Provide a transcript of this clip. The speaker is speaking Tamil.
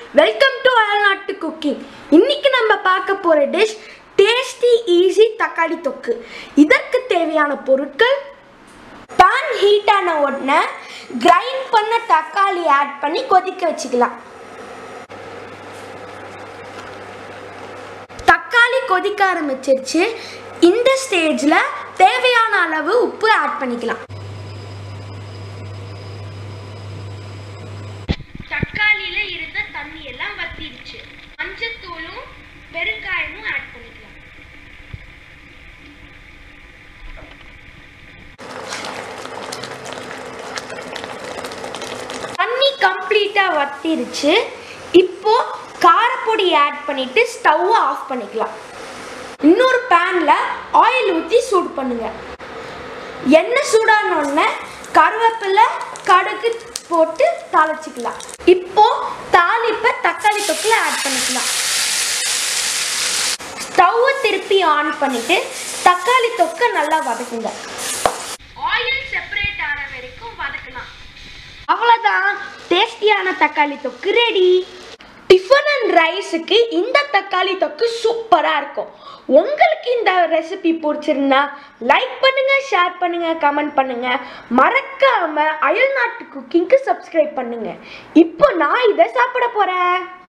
வெல்கம் டு அயல்நாட்டு குக்கிங் இன்னைக்கு நம்ம பார்க்க போற டிஷ் டேஸ்டி ஈஸி தக்காளி தொக்கு இதற்கு தேவையான பொருட்கள் பேன் ஹீட் ஆன உடனே கிரைண்ட் பண்ண தக்காளி ஆட் பண்ணி கொதிக்க வச்சுக்கலாம் தக்காளி கொதிக்க ஆரம்பிச்சிருச்சு இந்த ஸ்டேஜில் தேவையான அளவு உப்பு ஆட் பண்ணிக்கலாம் தக்காளியில இருந்த தண்ணி எல்லாம் வத்திடுச்சு மஞ்சத்தூளும் பெருங்காயமும் ஆட் பண்ணிக்கலாம் தண்ணி கம்ப்ளீட்டா வத்திருச்சு இப்போ காரப்பொடி ஆட் பண்ணிட்டு ஸ்டவ் ஆஃப் பண்ணிக்கலாம் இன்னொரு பேன்ல ஆயில் ஊற்றி சூடு பண்ணுங்க எண்ணெய் சூடான உடனே கருவேப்பிலை கடுகு போட்டு தாளிச்சுக்கலாம் இப்போ தாளிப்பை தக்காளி தொக்குல ஆட் பண்ணிக்கலாம் ஸ்டவ்வை திருப்பி ஆன் பண்ணிட்டு தக்காளி தொக்கை நல்லா வதக்குங்க ஆயில் செப்பரேட் ஆன வரைக்கும் வதக்கலாம் அவ்வளோதான் டேஸ்டியான தக்காளி தொக்கு ரெடி டிஃபன் அண்ட் ரைஸுக்கு இந்த தக்காளி தொக்கு சூப்பராக இருக்கும் உங்களுக்கு இந்த ரெசிபி பிடிச்சிருந்தா லைக் பண்ணுங்க ஷேர் பண்ணுங்க கமெண்ட் பண்ணுங்க மறக்காம அயல்நாட்டு குக்கிங்க்கு சப்ஸ்கிரைப் பண்ணுங்க இப்போ நான் இதை சாப்பிட போறேன்